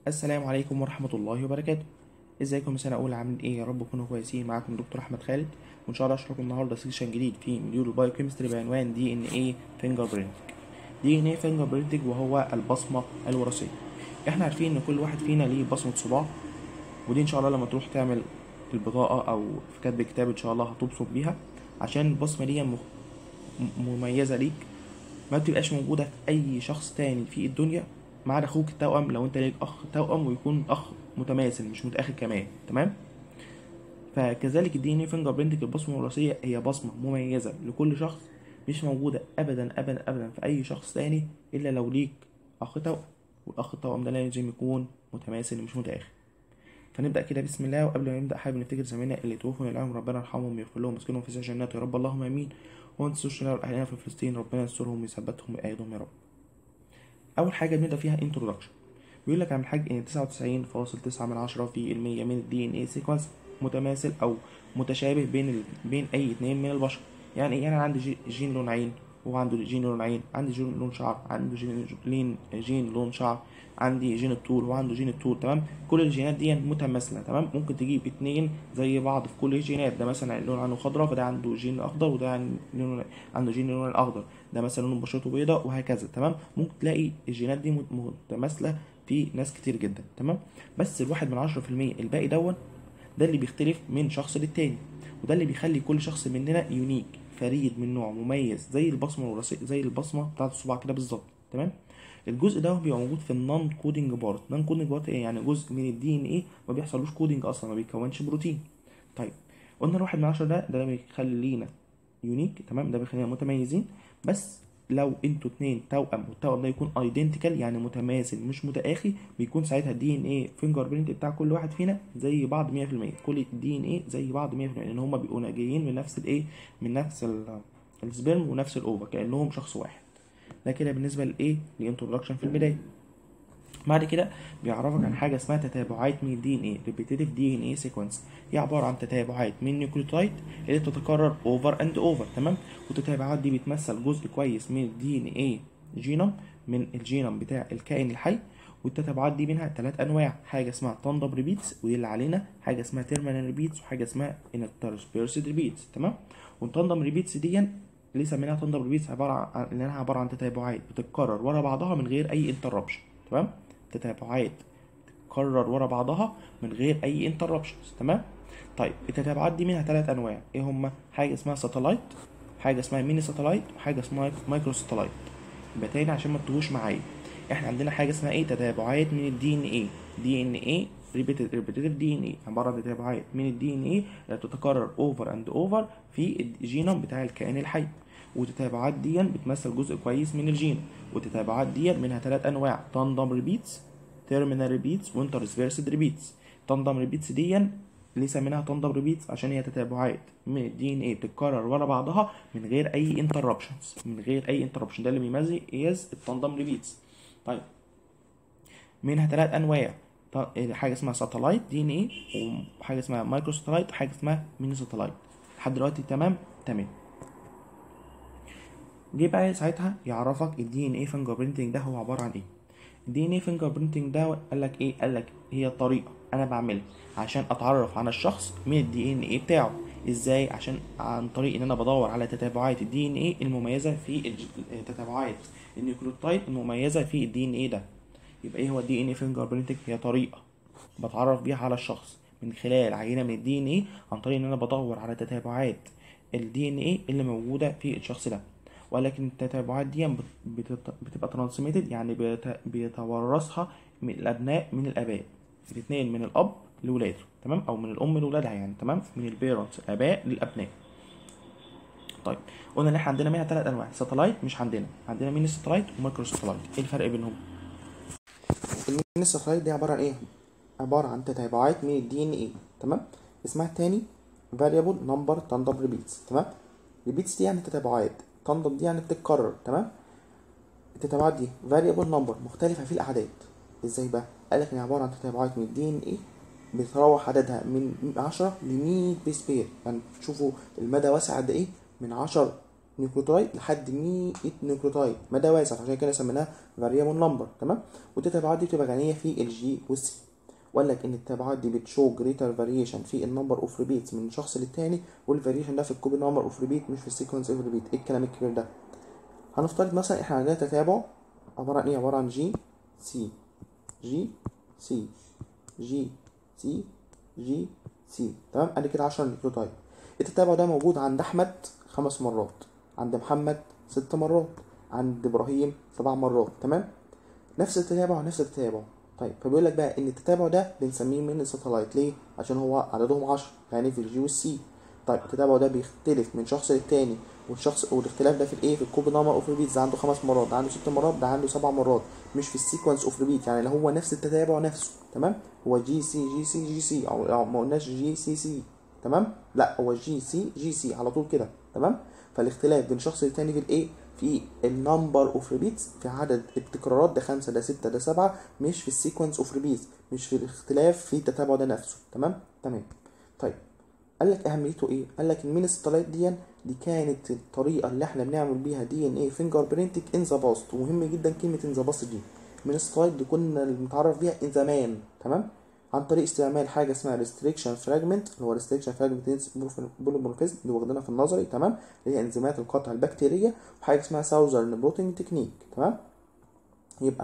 السلام عليكم ورحمة الله وبركاته ازيكم سنة أولى عاملين ايه يا رب تكونوا كويسين معاكم دكتور أحمد خالد وإن شاء الله أشرح لكم النهاردة سيكشن جديد في مديول البايوكيمستري بعنوان دي ان ايه فينجر برينتنج دي ان ايه فينجر برينتنج وهو البصمة الوراثية احنا عارفين ان كل واحد فينا ليه بصمة صباع ودي ان شاء الله لما تروح تعمل البطاقة او في كتب كتاب ان شاء الله هتبصم بيها عشان البصمة دي مخ- م- مميزة ليك ما بتبقاش موجودة في أي شخص تاني في الدنيا ما عدا أخوك التوأم لو أنت ليك أخ توأم ويكون أخ متماثل مش متأخر كمان تمام فكذلك الدي ان اي فينجر برينتنج البصمة الوراثية هي بصمة مميزة لكل شخص مش موجودة أبدا أبدا أبدا في أي شخص تاني إلا لو ليك أخ توأم والأخ التوأم ده لازم يكون متماثل مش متآخر فنبدأ كده بسم الله وقبل ما نبدأ حابب نفتكر زمايلنا اللي توفوا من العالم ربنا يرحمهم ويغفر لهم ويسكنهم في سجن جنات يا رب اللهم آمين وما تنسوش نار أهلنا في فلسطين ربنا ينصرهم ويثبتهم ويأيدهم يا رب أول حاجة بنبدأ فيها introduction بيقول لك عن الحاج إن 99.9 من عشرة في المية من الدي إن إيه سيكونس متماثل أو متشابه بين ال... بين أي اتنين من البشر يعني إيه؟ يعني أنا عندي جي- جين لون عين وهو عنده جين لون عين عندي جين لون شعر عنده جين لين جين لون شعر عندي جين الطول وعنده جين الطول تمام كل الجينات دي متماثله تمام ممكن تجيب اتنين زي بعض في كل الجينات ده مثلا لون عنه خضراء فده عنده جين اخضر وده عن- لون عنده جين لون الاخضر ده مثلا لون بشرته بيضاء وهكذا تمام ممكن تلاقي الجينات دي مت- متماثله في ناس كتير جدا تمام بس الواحد من عشرة في المية الباقي دون ده اللي بيختلف من شخص للتاني وده اللي بيخلي كل شخص مننا يونيك فريد من نوع مميز زي البصمه الوراثيه زي البصمه بتاعت الصباع كده بالظبط تمام الجزء ده بيبقى موجود في النون كودنج بارت نون كودنج بارت ايه يعني جزء من الدي ان ايه ما بيحصلوش كودنج اصلا ما بيكونش بروتين طيب قلنا الواحد من عشرة ده ده بيخلينا يونيك تمام ده بيخلينا متميزين بس لو انتوا اتنين توأم والتوأم ده يكون ايدنتيكال يعني متماثل مش متآخي بيكون ساعتها الدي ان ايه فينجر برينت بتاع كل واحد فينا زي بعض 100% كل الدي ان ايه زي بعض 100% لان هما بيبقوا جايين من نفس الايه من نفس ال- السبرم ونفس الاوفا كانهم شخص واحد ده كده بالنسبه لايه لانترودكشن في البدايه بعد كده بيعرفك عن حاجه اسمها تتابعات من الدي ان ايه ريبيتيتيف دي ان ايه سيكونس هي عباره عن تتابعات من نيوكليوتايد اللي بتتكرر اوفر اند اوفر تمام والتتابعات دي بتمثل جزء كويس من الدي ان ايه جينوم من الجينوم بتاع الكائن الحي والتتابعات دي منها ثلاث انواع حاجه اسمها تاندم ريبيتس ودي اللي علينا حاجه اسمها تيرمينال ريبيتس وحاجه اسمها انترسبيرسد ريبيتس تمام والتاندم ريبيتس دي ليه سميناها تاندم ريبيتس عباره عن لانها عباره عن تتابعات بتتكرر ورا بعضها من غير اي انتربشن تمام تتابعات تتكرر ورا بعضها من غير اي انتربشنز تمام طيب التتابعات دي منها ثلاث انواع ايه هما حاجه اسمها ساتلايت حاجه اسمها ميني ساتلايت وحاجه اسمها مايكرو ساتلايت يبقى تاني عشان ما تتوهوش معايا احنا عندنا حاجه اسمها ايه تتابعات من الدي ان ايه دي ان ايه ريبيتيف دي ان ايه عباره عن تتابعات من الدي ان ايه اللي بتتكرر اوفر اند اوفر في الجينوم بتاع الكائن الحي والتتابعات دي بتمثل جزء كويس من الجين والتتابعات دي منها ثلاث انواع تاندم ريبيتس تيرمينال ريبيتس وانترسبيرسد ريبيتس تاندم ريبيتس دي ليه سميناها تاندم ريبيتس عشان هي تتابعات من الدي ان ايه بتتكرر ورا بعضها من غير اي انتربشنز من غير اي انتربشن ده اللي بيميز التاندم ريبيتس طيب منها ثلاث انواع ط- حاجه اسمها ساتلايت دي ان ايه وحاجه اسمها مايكرو ساتلايت وحاجه اسمها ميني ساتلايت لحد دلوقتي تمام تمام جه بقى ساعتها يعرفك الدي ان ايه فينجر برينتنج ده هو عباره عن ايه الدي ان ايه فينجر برينتنج ده قال لك ايه قال لك هي طريقه انا بعملها عشان اتعرف على الشخص من الدي ان ايه بتاعه ازاي عشان عن طريق ان انا بدور على تتابعات الدي ان ايه المميزه في الج- تتابعات النيوكليوتايد المميزه في الدي ان ايه ده يبقى ايه هو الدي ان ايه فينجر برينتنج هي طريقه بتعرف بيها على الشخص من خلال عينه من الدي ان ايه عن طريق ان انا بدور على تتابعات الدي ان ايه اللي موجوده في الشخص ده ولكن التتابعات دي بت- بتت- بتبقى ترانسميتد يعني بيت- بيتورثها من الابناء من الاباء الاثنين من الاب لاولاده تمام او من الام لاولادها يعني تمام من البيرنتس الاباء للابناء طيب قلنا ان احنا عندنا منها ثلاث انواع ساتلايت مش عندنا عندنا ميني ساتلايت ومايكرو ساتلايت ايه الفرق بينهم الميني ساتلايت دي عباره عن ايه عباره عن تتابعات من الدي ان ايه تمام اسمها التاني variable number tandem repeats تمام repeats دي يعني تتابعات tandem دي يعني بتتكرر تمام التتابعات دي variable number مختلفة في الأعداد ازاي بقى؟ قالك إن هي عبارة عن تتابعات من الدي ان ايه بيتراوح عددها من 10 ل 100 بيس بير يعني شوفوا المدى واسع قد ايه من 10 نيوكليوتايد لحد 100 نيوكليوتايد مدى واسع عشان كده سميناها فاريبل نمبر تمام ودي التبعات دي بتبقى غنيه في الجي والسي وقال لك ان التبعات دي بتشو جريتر فاريشن في النمبر اوف ريبيتس من شخص للتاني والفاريشن ده في الكوبي نمبر اوف ريبيت مش في السيكونس اوف ريبيت ايه الكلام الكبير ده هنفترض مثلا احنا عندنا تتابع عباره عن ايه عباره عن جي سي جي سي جي سي جي سي تمام ادي كده 10 نيوكليوتايد التتابع ده موجود عند احمد خمس مرات عند محمد ست مرات عند ابراهيم سبع مرات تمام نفس التتابع ونفس التتابع طيب فبيقول لك بقى ان التتابع ده بنسميه من ساتلايت ليه عشان هو عددهم 10 يعني في الجي والسي طيب التتابع ده بيختلف من شخص للتاني والشخص والاختلاف ده في الايه في الكوب نمبر اوف ريبيتس ده عنده خمس مرات ده عنده ست مرات ده عنده سبع مرات مش في السيكونس اوف ريبيت يعني هو نفس التتابع نفسه تمام هو جي سي جي سي جي سي او أو ما قلناش جي سي سي تمام لا هو جي سي جي سي على طول كده تمام فالاختلاف بين شخص للتاني في الايه في النمبر اوف ريبيتس في عدد التكرارات ده خمسة ده ستة ده سبعة مش في السيكونس اوف ريبيتس مش في الاختلاف في التتابع ده نفسه تمام تمام طيب قال لك اهميته ايه قال لك المين ستلايت دي دي كانت الطريقه اللي احنا بنعمل بيها دي ان ايه فينجر برينتنج ان ذا باست ومهم جدا كلمه ان ذا باست دي المين ستلايت دي كنا بنتعرف بيها ان زمان تمام عن طريق استعمال حاجه اسمها ريستريكشن فراجمنت اللي هو ريستريكشن فراجمنت بوليمورفيزم اللي واخدينها في النظري تمام اللي هي انزيمات القطع البكتيريه وحاجه اسمها ساوزرن بروتين تكنيك تمام يبقى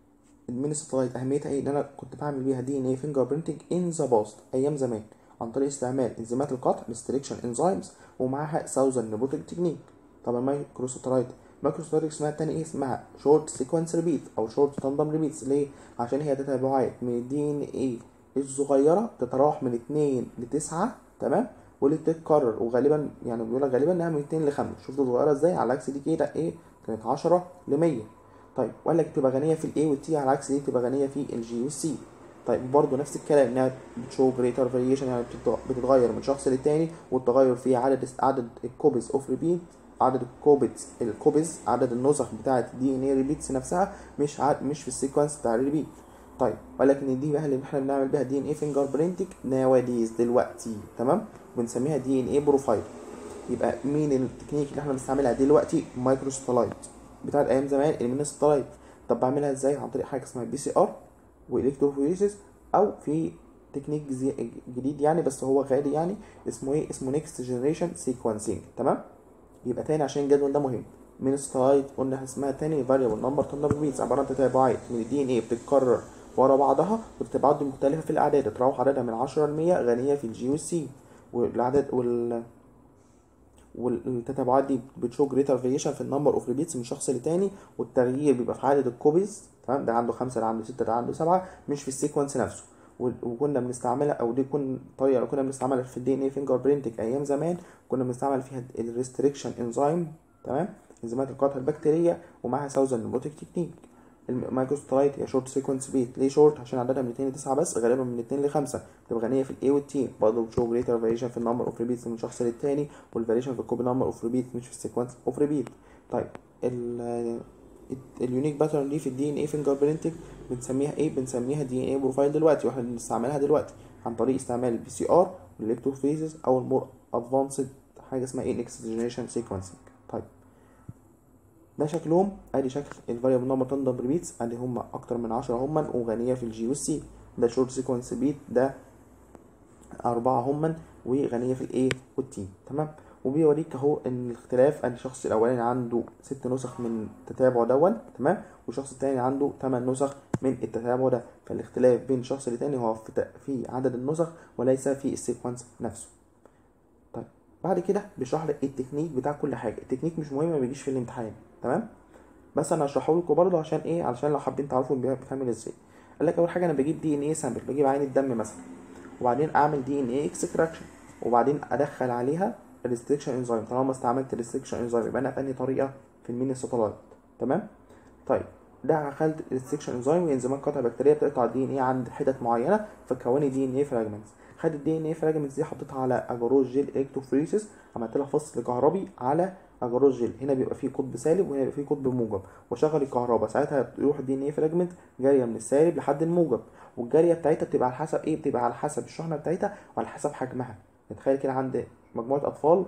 المين ستلايت اهميتها ايه ان انا كنت بعمل بيها دي ان ايه فينجر برينتنج ان ذا باست ايام زمان عن طريق استعمال انزيمات القطع ريستريكشن انزيمز ومعاها ساوزرن بروتين تكنيك طب المايكروسترايت مايكروسترايت اسمها التاني ايه اسمها شورت سيكونس ريبيت او شورت تاندم ريبيتس ليه عشان هي تتابعات من الدي ان ايه الصغيره تتراوح من 2 ل 9 تمام واللي بتتكرر وغالبا يعني بيقول لك غالبا انها من 2 ل 5 شوف دي صغيره ازاي على عكس دي كده ايه كانت 10 ل 100 طيب وقال لك بتبقى غنيه في الاي والتي على عكس دي بتبقى غنيه في الجي والسي طيب برضه نفس الكلام انها بتشو جريتر فاريشن يعني بتتغير من شخص للتاني والتغير في عدد عدد الكوبيز اوف ريبيت عدد الكوبيز الكوبيز عدد النسخ بتاعه الدي ان اي ريبيتس نفسها مش عد مش في السيكونس بتاع الريبيت طيب ولكن دي بقى اللي احنا بنعمل بيها دي ان اي فينجر برينتنج نواديز دلوقتي تمام بنسميها دي ان اي بروفايل يبقى مين التكنيك اللي احنا بنستعملها دلوقتي مايكروستلايت بتاعت ايام زمان المينستلايت طب بعملها ازاي عن طريق حاجه اسمها بي سي ار والكتروفوريسيس او في تكنيك جديد يعني بس هو غالي يعني اسمه ايه اسمه نيكست جنريشن سيكونسينج تمام يبقى تاني عشان الجدول ده مهم من ستلايد قلنا اسمها تاني فاريبل نمبر تندر بيتس عباره عن تتابعات من الدي ان ايه بتتكرر ورا بعضها والتتابعات دي مختلفه في الاعداد تتراوح عددها من 10 ل 100 غنيه في الجي والسي والعدد وال والتتابعات دي بتشو جريتر فاريشن في النمبر اوف ريبيتس من شخص لتاني والتغيير بيبقى في عدد الكوبيز تمام ده عنده خمسة ده عنده ستة ده عنده سبعة مش في السيكونس نفسه وكنا بنستعملها او دي كن الطريقه اللي كنا بنستعملها في الدي ان اي فينجر برينتنج ايام زمان كنا بنستعمل فيها الريستريكشن انزيم تمام انزيمات القطع البكتيريه ومعاها ساوزن نيبروتيك تكنيك المايكروسترايت هي شورت سيكونس بيت ليه شورت عشان عددها من 2 ل 9 بس غالبا من 2 ل 5 تبقى غنيه في الاي والتي برضه بتشو جريتر فاريشن في النمبر اوف ريبيتس من شخص للتاني والفاريشن في الكوبي نمبر اوف ريبيت مش في السيكونس اوف ريبيت طيب ال اليونيك باترن دي في الدي ان اي فينجر برينتنج بنسميها ايه بنسميها دي ان اي بروفايل دلوقتي واحنا بنستعملها دلوقتي عن طريق استعمال البي سي ار والليبتوفيزز او المور ادفانسد حاجه اسمها ايه نكست جنريشن سيكونسنج طيب ده شكلهم ادي شكل الفاريبل نمبر تندم ريبيتس ادي هم اكتر من 10 هم وغنيه في الجي والسي ده شورت سيكونس بيت ده أربعة هم وغنية في الاي والتي تمام وبيوريك اهو ان الاختلاف ان الشخص الاولاني عنده ست نسخ من التتابع دون تمام والشخص التاني عنده تمن نسخ من التتابع ده فالاختلاف بين الشخص التاني هو في, في عدد النسخ وليس في السيكونس نفسه طيب بعد كده بيشرح لك التكنيك بتاع كل حاجه التكنيك مش مهم ما بيجيش في الامتحان تمام بس انا هشرحه لكم برضه عشان ايه علشان لو حابين تعرفوا بيتعمل ازاي قال لك اول حاجه انا بجيب دي ان ايه سامبل بجيب عين الدم مثلا وبعدين اعمل دي ان ايه اكستراكشن وبعدين ادخل عليها الريستريكشن انزيم طالما استعملت الريستريكشن انزيم يبقى انا في طريقه في المين ساتلايت تمام طيب ده دخلت الريستريكشن انزيم وانزيمات قطع بكتيريه بتقطع الدي ان ايه عند حتت معينه فكوني دي ان ايه فراجمنتس خدت الدي ان ايه فراجمنتس دي حطيتها على اجروز جيل الكتروفوريسيس عملت لها فصل كهربي على اجروز جيل هنا بيبقى فيه قطب سالب وهنا بيبقى فيه قطب موجب واشغل الكهرباء ساعتها يروح الدي ان ايه فراجمنت جاريه من السالب لحد الموجب والجاريه بتاعتها بتبقى على حسب ايه بتبقى على حسب الشحنه بتاعتها وعلى حسب حجمها تخيل كده عند مجموعه اطفال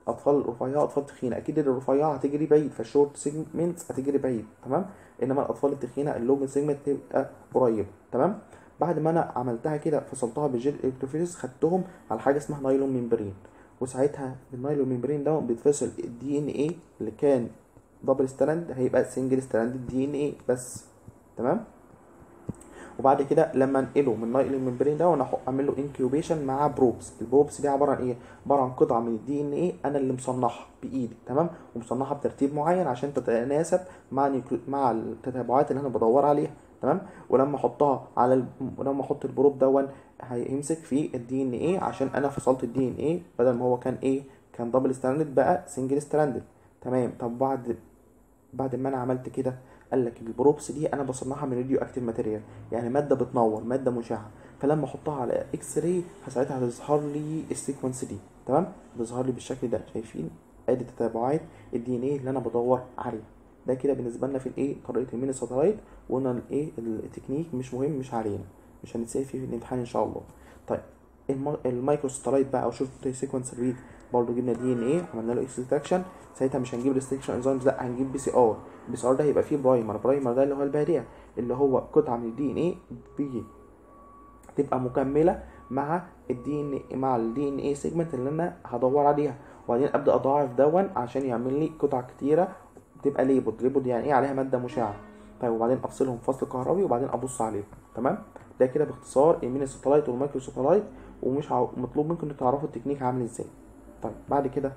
اطفال رفيعه اطفال تخينه اكيد الرفيعه هتجري بعيد فالشورت سيجمنتس هتجري بعيد تمام انما الاطفال التخينه اللونج سيجمنت تبقى قريب تمام بعد ما انا عملتها كده فصلتها بالجيل الكتروفيزيس خدتهم على حاجه اسمها نايلون ممبرين وساعتها النايلون ممبرين ده بيتفصل الدي ان ايه اللي كان دبل ستراند هيبقى سنجل ستراند دي ان ايه بس تمام وبعد كده لما انقله من نايلون ممبرين ده وانا اعمل له انكيوبيشن مع بروبس البروبس دي عباره عن ايه عباره عن قطعه من الدي ان ايه انا اللي مصنعها بايدي تمام ومصنعها بترتيب معين عشان تتناسب مع نيكلو... مع التتابعات اللي انا بدور عليها تمام ولما احطها على ال... ولما احط البروب دون هيمسك في الدي ان ايه عشان انا فصلت الدي ان ايه بدل ما هو كان ايه كان دبل ستراندد بقى سنجل ستراندد تمام طب بعد بعد ما انا عملت كده قال لك البروبس دي انا بصنعها من راديو اكتيف ماتيريال يعني ماده بتنور ماده مشعه فلما احطها على اكس راي فساعتها هتظهر لي السيكونس دي تمام بتظهر لي بالشكل ده شايفين ادي تتابعات الدي ان ايه اللي انا بدور عليه ده كده بالنسبه لنا في الايه طريقه الميني ساتلايت وقلنا الايه التكنيك مش مهم مش علينا مش هنتسال فيه في الامتحان ان شاء الله طيب المايكرو ساتلايت بقى او شورت سيكونس ريد برضه جبنا دي ان ايه عملنا له اكستراكشن ساعتها مش هنجيب ريستريكشن انزيمز لا هنجيب بي سي ار البي سي ار ده هيبقى فيه برايمر برايمر ده اللي هو البادئه اللي هو قطعه من الدي ان ايه بي تبقى مكمله مع الدي ان مع الدي ان ايه سيجمنت اللي انا هدور عليها وبعدين ابدا اضاعف دون عشان يعمل لي قطع كتيره تبقى ليبود ليبود يعني ايه عليها ماده مشعه طيب وبعدين افصلهم فصل كهربي وبعدين ابص عليهم تمام ده كده باختصار الميني ساتلايت والمايكرو ساتلايت ومش عو... مطلوب منكم انتوا تعرفوا التكنيك عامل ازاي طيب بعد كده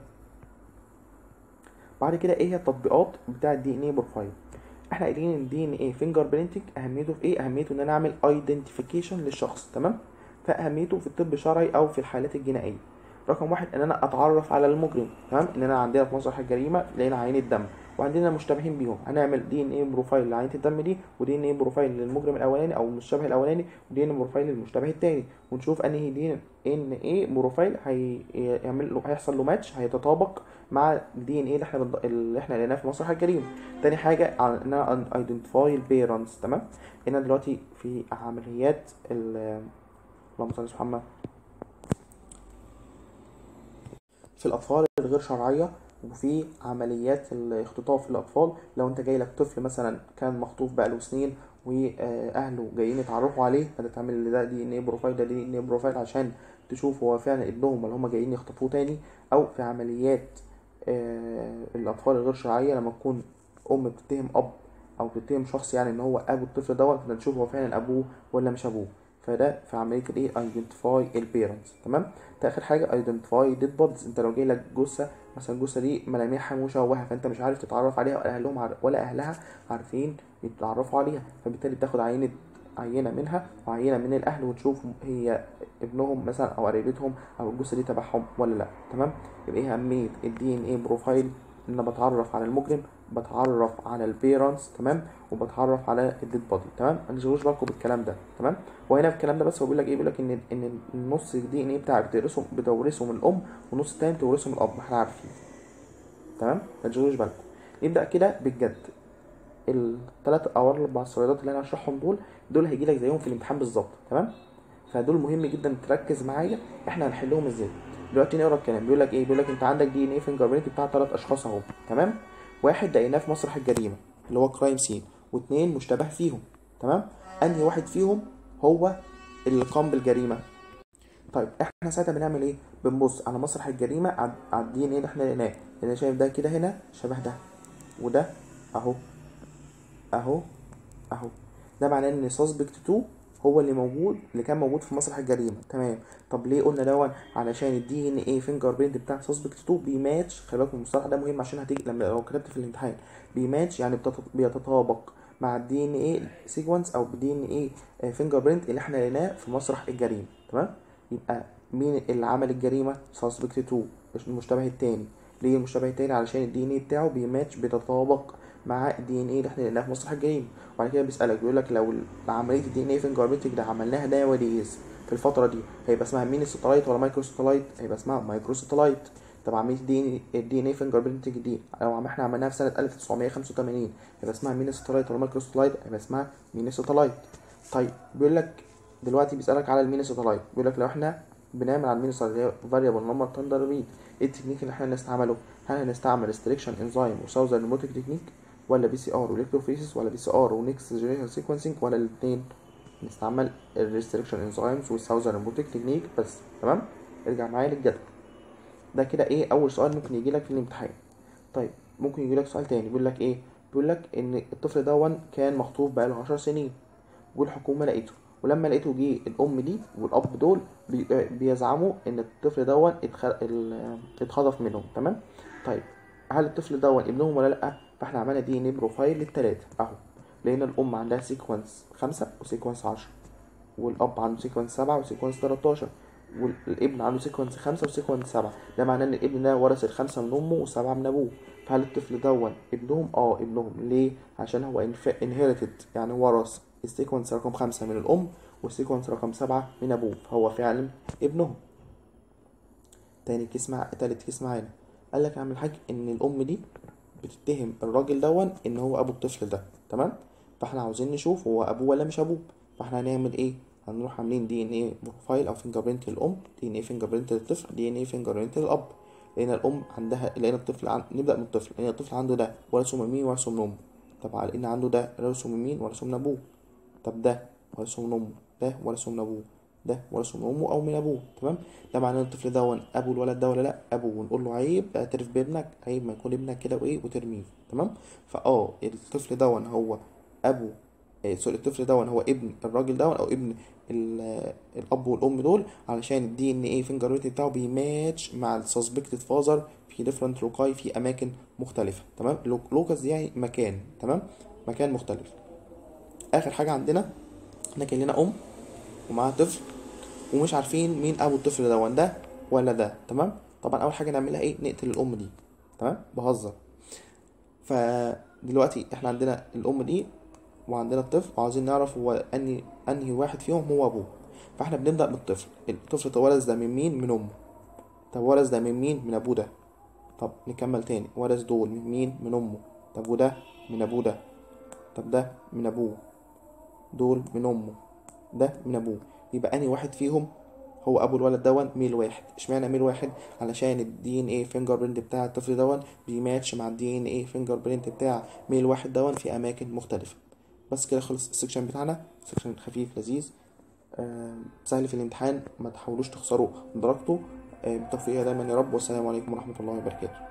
بعد كده ايه هي التطبيقات بتاع الدي ان اي بروفايل احنا قايلين ان الدي ان اي فينجر برينتنج اهميته في ايه اهميته ان انا اعمل ايدنتيفيكيشن للشخص تمام فاهميته في الطب الشرعي او في الحالات الجنائيه رقم واحد ان انا اتعرف على المجرم تمام ان انا عندنا في مسرح الجريمه لقينا عينه دم وعندنا مشتبهين بيهم هنعمل دي ان اي بروفايل لعينه الدم دي ودي ان اي بروفايل للمجرم الاولاني او المشتبه الاولاني ودي ان بروفايل للمشتبه الثاني ونشوف انهي دي ان اي بروفايل هيعمل له هيحصل له ماتش هيتطابق مع الدي ان اي اللي احنا بد... اللي احنا لقيناه في مسرح الجريمه تاني حاجه ان انا ايدنتيفاي البيرنتس تمام هنا دلوقتي في عمليات ال اللهم صل على محمد في الاطفال الغير شرعيه وفي عمليات الاختطاف للاطفال لو انت جاي لك طفل مثلا كان مخطوف بقاله سنين واهله جايين يتعرفوا عليه فتعمل ده دي ان ايه بروفايل ده دي ان ايه بروفايل عشان تشوف هو فعلا ابنهم ولا هم جايين يخطفوه تاني او في عمليات الاطفال الغير شرعيه لما تكون ام بتتهم اب او بتتهم شخص يعني ان هو ابو الطفل دوت فنشوف هو فعلا ابوه ولا مش ابوه فده في عمليه الايه ايدنتيفاي البيرنتس تمام ده اخر حاجه ايدنتيفاي ديد بودز انت لو جاي لك جثه مثلا الجثه دي ملامحها مشوهه فانت مش عارف تتعرف عليها ولا اهلهم عارف ولا اهلها عارفين يتعرفوا عليها فبالتالي بتاخد عينه عينه منها وعينه من الاهل وتشوف هي ابنهم مثلا او قريبتهم او الجثه دي تبعهم ولا لا تمام يبقى ايه اهميه الدي ان اي بروفايل ان انا بتعرف على المجرم بتعرف على البيرنتس تمام وبتعرف على الديد بودي تمام ما تشغلوش بالكم بالكلام ده تمام وهنا في الكلام ده بس هو بيقول لك ايه بيقول لك ان ان النص الدي ان ايه بتاعك بتورثه بتورثه من الام والنص التاني بتورثه من الاب احنا عارفين تمام ما تشغلوش بالكم نبدا كده بالجد الثلاث او اربع سلايدات اللي انا هشرحهم دول دول هيجي لك زيهم في الامتحان بالظبط تمام فدول مهم جدا تركز معايا احنا هنحلهم ازاي دلوقتي نقرا الكلام بيقول لك ايه بيقول لك انت عندك دي ان ايه فينجر برينت بتاع ثلاث اشخاص اهو تمام واحد لقيناه في مسرح الجريمه اللي هو كرايم سين واثنين مشتبه فيهم تمام انهي واحد فيهم هو اللي قام بالجريمه طيب احنا ساعتها بنعمل ايه بنبص على مسرح الجريمه على الدي ان ايه اللي احنا لقيناه اللي شايف ده كده هنا شبه ده وده اهو اهو اهو ده معناه ان سسبكت 2 هو اللي موجود اللي كان موجود في مسرح الجريمه تمام طب ليه قلنا دون علشان الدي ان ايه فينجر برينت بتاع سسبكت 2 بيماتش خلي بالكم المصطلح ده مهم عشان هتيجي لما لو كتبت في الامتحان بيماتش يعني بيتطابق مع الدي ان ايه سيكونس او الدي ان ايه فينجر برينت اللي احنا لقيناه في مسرح الجريمه تمام يبقى مين اللي عمل الجريمه سسبكت 2 المشتبه التاني ليه المشتبه التاني علشان الدي ان ايه بتاعه بيماتش بيتطابق مع الدي ان ايه اللي احنا لقيناه في مسرح الجريمه وبعد كده بيسالك بيقول لك لو عمليه الدي ان ايه فينجر برينت اللي عملناها ده وديز في الفتره دي هيبقى اسمها ميني ساتلايت ولا مايكرو ساتلايت هيبقى اسمها مايكرو ساتلايت طب عمليه الدي الدي ان ايه فينجر برينتنج دي لو احنا عملناها في سنه 1985 هيبقى اسمها ميني ساتلايت ولا مايكرو ساتلايت هيبقى اسمها ميني ساتلايت طيب بيقول لك دلوقتي بيسالك على الميني ساتلايت بيقول لك لو احنا بنعمل على المين فاريبل نمبر تندر ريد ايه التكنيك اللي احنا هنستعمله هل هنستعمل ريستريكشن انزيم وساوزر نيموتيك تكنيك ولا بي سي ار والكتروفيسيس ولا بي سي ار ونكست جنريشن سيكونسنج ولا الاثنين نستعمل الريستريكشن انزيمز والساوزر نيموتيك تكنيك بس تمام ارجع معايا للجدول ده كده ايه اول سؤال ممكن يجي لك في الامتحان طيب ممكن يجي لك سؤال تاني بيقول لك ايه بيقول لك ان الطفل دون كان مخطوف بقاله 10 سنين والحكومه لقيته ولما لقيته جه الام دي والاب دول بي بيزعموا ان الطفل دون اتخ... اتخطف منهم تمام طيب هل الطفل دون ابنهم ولا لا فاحنا عملنا دي ان بروفايل للثلاثه اهو لقينا الام عندها سيكونس خمسة وسيكونس عشرة والاب عنده سيكونس سبعة وسيكونس 13 والابن عنده سيكونس خمسة وسيكونس سبعة ده معناه ان الابن ده ورث الخمسة من امه والسبعة من ابوه فهل الطفل دون ابنهم اه ابنهم ليه عشان هو انهيرتد يعني ورث السيكونس رقم خمسة من الام والسيكونس رقم سبعة من ابوه فهو فعلا ابنهم تاني كيس مع تالت كيس معانا قال لك اعمل حاجة ان الام دي بتتهم الراجل دون ان هو ابو الطفل ده تمام فاحنا عاوزين نشوف هو ابوه ولا مش ابوه فاحنا هنعمل ايه هنروح عاملين دي ان ايه بروفايل او فينجر برينت للام دي ان ايه فينجر برينت للطفل دي ان ايه فينجر برينت للاب لقينا الام عندها لقينا الطفل عن... نبدا من الطفل لقينا الطفل عنده ده ورثه من مين ورثه من امه طب لقينا عنده ده ورثه من مين ورثه من ابوه طب ده ورثه من امه ده ورثه من ابوه ده ورثه من امه او من ابوه تمام ده معناه ان الطفل ده ابو الولد ده ولا لا ابوه ونقول له عيب اعترف بابنك عيب ما يكون ابنك كده وايه وترميه تمام فاه الطفل ده هو ابو إيه سوري الطفل ده هو ابن الراجل ده او ابن الاب والام دول علشان الدي ان ايه فينجر ريت بتاعه بيماتش مع السسبكتد فازر في ديفرنت لوكاي في اماكن مختلفه تمام لوكاس دي يعني مكان تمام مكان مختلف اخر حاجه عندنا احنا كان لنا ام ومعاها طفل ومش عارفين مين ابو الطفل ده ده ولا ده تمام طبعا اول حاجه نعملها ايه نقتل الام دي تمام بهزر فدلوقتي احنا عندنا الام دي وعندنا الطفل وعاوزين نعرف هو انهي انهي واحد فيهم هو ابوه فاحنا بنبدا بالطفل الطفل ورث ده من مين من امه طب ورث ده من مين من ابوه ده طب نكمل تاني ورث دول من مين من امه طب وده من ابوه ده طب ده من ابوه دول من امه ده من ابوه يبقى انهي واحد فيهم هو ابو الولد دون ميل واحد اشمعنى ميل واحد علشان الدي ان ايه فينجر برينت بتاع الطفل دون بيماتش مع الدي ان ايه فينجر برينت بتاع ميل واحد دون في اماكن مختلفه بس كده خلص السكشن بتاعنا سكشن خفيف لذيذ آه سهل في الامتحان ما تحاولوش تخسروا درجته آه بالتوفيق دايما يا رب والسلام عليكم ورحمه الله وبركاته